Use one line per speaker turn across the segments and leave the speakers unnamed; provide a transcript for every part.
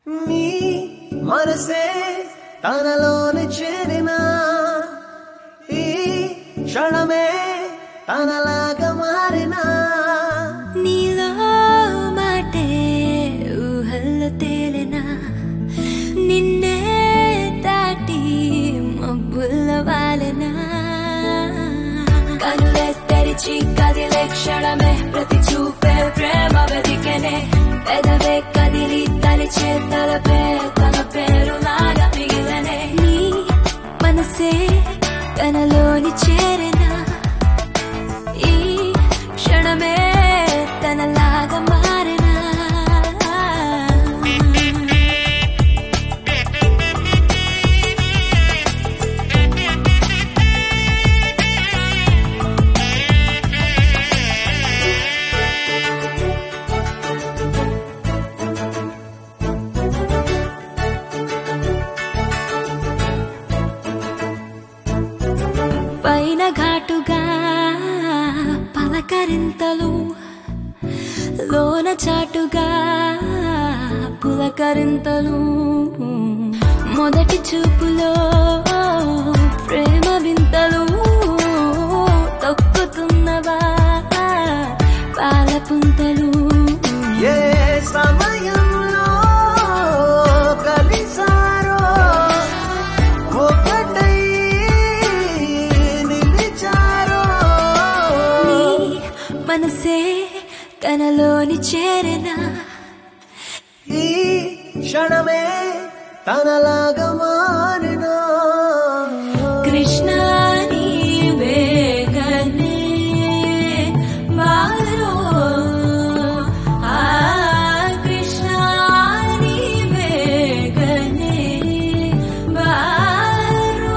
నీ మనసే తనలోని చేరిన ఈ క్షణమే తనలాగా మారినా
నీలో మాటే ఊహల్లో తేలినా నిన్నే దాటి మబ్బుల్లో వాలినా కనులే తెరిచి కదిలే క్షణమే ప్రతి చూపే ప్రేమ వెతికెనే పెదవే కదిలి తలిచే తలపే తన పేరు లాగా మిగిలనే నీ మనసే తనలోని చేరినా ఈ క్షణమే తనలాగా మారినా పైన ఘాటుగా పలకరింతలు లోన చాటుగా పులకరింతలు మొదటి చూపులో ప్రేమ వింతలు తొక్కుతున్నవా పాల పుంతలు
ఏ సమయంలో కలిసారో ఒకటై నిలిచారో
నీ మనసే కనలోని చేరినా
ఈ క్షణమే తనలాగా మారినా
కృష్ణ నీవేగనే బాలో ఆ కృష్ణ నీవేగనే బాలో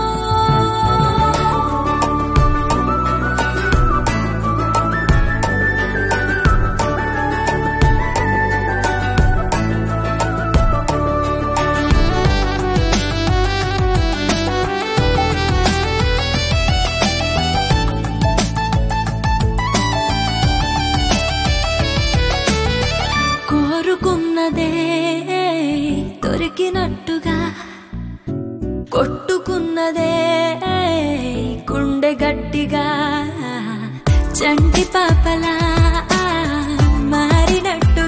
కోరుకున్నదే దొరికినట్టుగా కొట్టుకున్నదే గుండె గట్టిగా చంటి పాపలా మారినట్టుగా